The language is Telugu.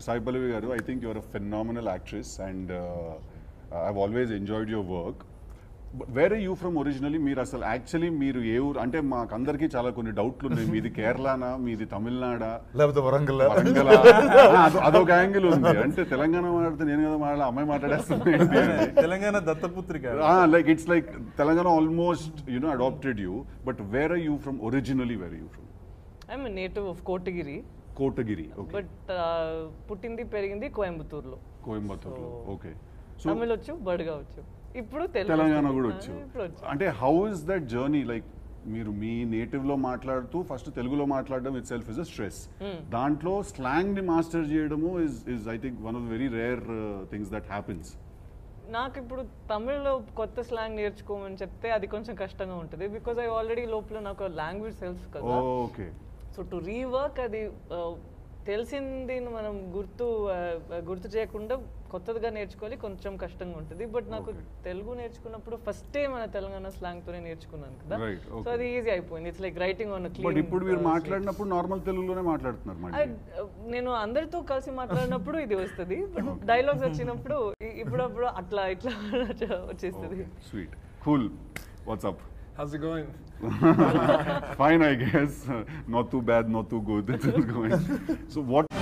సాయి పల్లవి గారు I think your a phenomenal actress and I always enjoyed your work where you from originally మీరు అసలు యాక్చువల్లీ మీరు ఏ ఊరు అంటే మాకు అందరికీ చాలా కొన్ని డౌట్లు ఉన్నాయి మీది కేరళనా మీది తమిళనాడా లేకపోతే వరంగల్ వరంగల్ అదొక యాంగిల్ ఉంది అంటే తెలంగాణ మాట్లాడితే నేను కదా మాట్లాడ అమ్మాయి మాట్లాడేస్తుంది ఏంటి అని. తెలంగాణ దత్తపుత్రిక like it's like Telangana almost you know adopted you but where are you from originally where you from I'm native of Kotagiri Kotagiri okay but పుట్టింది పెరిగింది కోయంబత్తూరులో కోయంబత్తూర్లో ఓకే సో తమిళ్ వచ్చు బడుగా వచ్చు ఇప్పుడు తెలుగు తెలంగాణ వస్తుంది. కూడా ఆ, వచ్చు ఇప్పుడు వచ్చు అంటే how is that journey like మీరు మీ నేటివ్ లో మాట్లాడుతూ ఫస్ట్ తెలుగులో మాట్లాడడం itself is a stress దాంట్లో స్లాంగ్ ని మాస్టర్ చేయడము is is I think one of very rare things that happens నాకు ఇప్పుడు తమిళ్లో కొత్త స్లాంగ్ నేర్చుకోమని చెప్తే అది కొంచెం కష్టంగా ఉంటుంది బికాజ్ ఐ ఆల్రెడీ లోపల నాకు లాంగ్వేజ్ తెలుసు కదా ఓకే సో టు రీవర్క్ అది ఆ, తెలిసింది మనం గుర్తు ఆ, గుర్తు చేయకుండా కొత్తదిగా నేర్చుకోవాలి కొంచెం కష్టంగా ఉంటుంది బట్ నాకు తెలుగు నేర్చుకున్నప్పుడు ఫస్టే మన తెలంగాణ స్లాంగ్ తోనే నేర్చుకున్నాను కదా Right, సో okay. అది ఈజీ అయిపోయింది it's like writing on but ఇప్పుడు మీరు మాట్లాడినప్పుడు నార్మల్ తెలుగులోనే మాట్లాడుతున్నారు మళ్ళీ నేను అందరితో కలిసి మాట్లాడినప్పుడు ఇది వస్తుంది బట్ డైలాగ్స్ వచ్చినప్పుడు ఇ- ఇప్పుడప్పుడు అట్లా ఇట్లా వచ్చేస్తుంది sweet cool WhatsApp How's it going? fine i guess not too bad not too good it's going so what